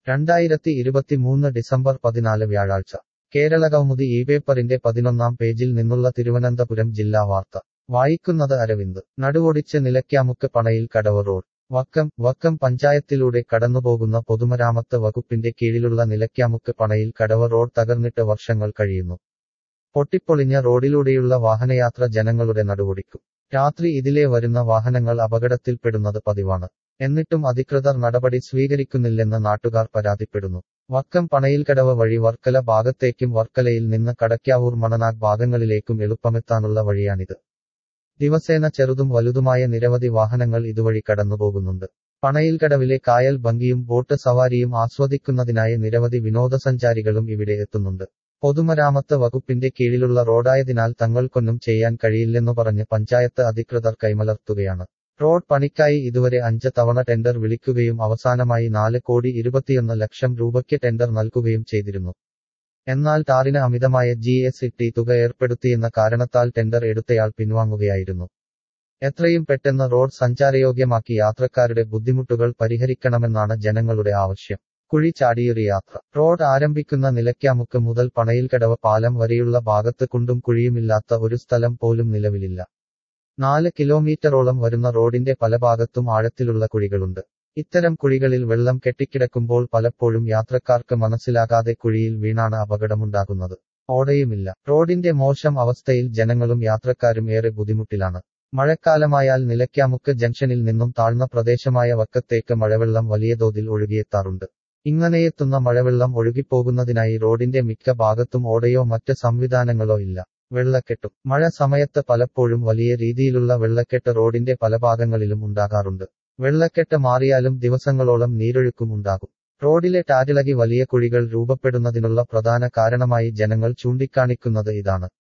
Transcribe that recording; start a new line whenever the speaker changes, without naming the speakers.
രണ്ടായിരത്തി ഇരുപത്തിമൂന്ന് ഡിസംബർ പതിനാല് വ്യാഴാഴ്ച കേരളകൗമുദി ഈ പേപ്പറിന്റെ പതിനൊന്നാം പേജിൽ നിന്നുള്ള തിരുവനന്തപുരം ജില്ലാ വാർത്ത വായിക്കുന്നത് അരവിന്ദ് നടുവൊടിച്ച് നിലയ്ക്കാമുക്ക് പണയിൽ കടവ് റോഡ് വക്കം വക്കം പഞ്ചായത്തിലൂടെ കടന്നുപോകുന്ന പൊതുമരാമത്ത് വകുപ്പിന്റെ കീഴിലുള്ള നിലയ്ക്കാമുക്ക് പണയിൽ കടവ് റോഡ് തകർന്നിട്ട് വർഷങ്ങൾ കഴിയുന്നു പൊട്ടിപ്പൊളിഞ്ഞ റോഡിലൂടെയുള്ള വാഹനയാത്ര ജനങ്ങളുടെ നടുവൊടിക്കും രാത്രി ഇതിലെ വരുന്ന വാഹനങ്ങൾ അപകടത്തിൽപ്പെടുന്നത് പതിവാണ് എന്നിട്ടും അധികൃതർ നടപടി സ്വീകരിക്കുന്നില്ലെന്ന് നാട്ടുകാർ പരാതിപ്പെടുന്നു വക്കം പണയിൽക്കടവ് വഴി വർക്കല ഭാഗത്തേക്കും വർക്കലയിൽ നിന്ന് കടക്കാവൂർ മണനാഗ് ഭാഗങ്ങളിലേക്കും എളുപ്പമെത്താനുള്ള വഴിയാണിത് ദിവസേന ചെറുതും വലുതുമായ നിരവധി വാഹനങ്ങൾ ഇതുവഴി കടന്നുപോകുന്നുണ്ട് പണയിൽക്കടവിലെ കായൽ ഭംഗിയും ബോട്ട് സവാരിയും ആസ്വദിക്കുന്നതിനായി നിരവധി വിനോദസഞ്ചാരികളും ഇവിടെ എത്തുന്നുണ്ട് പൊതുമരാമത്ത് വകുപ്പിന്റെ കീഴിലുള്ള റോഡായതിനാൽ തങ്ങൾക്കൊന്നും ചെയ്യാൻ കഴിയില്ലെന്നു പറഞ്ഞ് പഞ്ചായത്ത് അധികൃതർ കൈമലർത്തുകയാണ് റോഡ് പണിക്കായി ഇതുവരെ അഞ്ച് തവണ ടെൻഡർ വിളിക്കുകയും അവസാനമായി നാല് കോടി ഇരുപത്തിയൊന്ന് ലക്ഷം രൂപയ്ക്ക് ടെൻഡർ നൽകുകയും ചെയ്തിരുന്നു എന്നാൽ ടാറിന് അമിതമായ ജി എസ് ഇട്ടി തുക ഏർപ്പെടുത്തിയെന്ന കാരണത്താൽ ടെൻഡർ എടുത്തയാൾ പിൻവാങ്ങുകയായിരുന്നു എത്രയും പെട്ടെന്ന് റോഡ് സഞ്ചാരയോഗ്യമാക്കി യാത്രക്കാരുടെ ബുദ്ധിമുട്ടുകൾ പരിഹരിക്കണമെന്നാണ് ജനങ്ങളുടെ ആവശ്യം കുഴി ചാടിയൊരു യാത്ര റോഡ് ആരംഭിക്കുന്ന നിലയ്ക്കാമുക്ക് മുതൽ പണയിൽക്കടവ് പാലം വരെയുള്ള ഭാഗത്ത് കുണ്ടും കുഴിയുമില്ലാത്ത ഒരു സ്ഥലം പോലും നിലവിലില്ല നാല് കിലോമീറ്ററോളം വരുന്ന റോഡിന്റെ പല ഭാഗത്തും ആഴത്തിലുള്ള കുഴികളുണ്ട് ഇത്തരം കുഴികളിൽ വെള്ളം കെട്ടിക്കിടക്കുമ്പോൾ പലപ്പോഴും യാത്രക്കാർക്ക് മനസ്സിലാകാതെ കുഴിയിൽ വീണാണ് അപകടമുണ്ടാകുന്നത് ഓടയുമില്ല റോഡിന്റെ മോശം അവസ്ഥയിൽ ജനങ്ങളും യാത്രക്കാരും ഏറെ ബുദ്ധിമുട്ടിലാണ് മഴക്കാലമായാൽ നിലയ്ക്കാമുക്ക് ജംഗ്ഷനിൽ നിന്നും താഴ്ന്ന പ്രദേശമായ വക്കത്തേക്ക് മഴവെള്ളം വലിയ തോതിൽ ഒഴുകിയെത്താറുണ്ട് ഇങ്ങനെയെത്തുന്ന മഴവെള്ളം ഒഴുകിപ്പോകുന്നതിനായി റോഡിന്റെ മിക്ക ഭാഗത്തും ഓടയോ മറ്റ് സംവിധാനങ്ങളോ ഇല്ല വെള്ളക്കെട്ടും മഴ സമയത്ത് പലപ്പോഴും വലിയ രീതിയിലുള്ള വെള്ളക്കെട്ട് റോഡിന്റെ പല ഭാഗങ്ങളിലും ഉണ്ടാകാറുണ്ട് വെള്ളക്കെട്ട് മാറിയാലും ദിവസങ്ങളോളം നീരൊഴുക്കും ഉണ്ടാകും റോഡിലെ ടാരിളകി വലിയ കുഴികൾ രൂപപ്പെടുന്നതിനുള്ള പ്രധാന കാരണമായി ജനങ്ങൾ ചൂണ്ടിക്കാണിക്കുന്നത് ഇതാണ്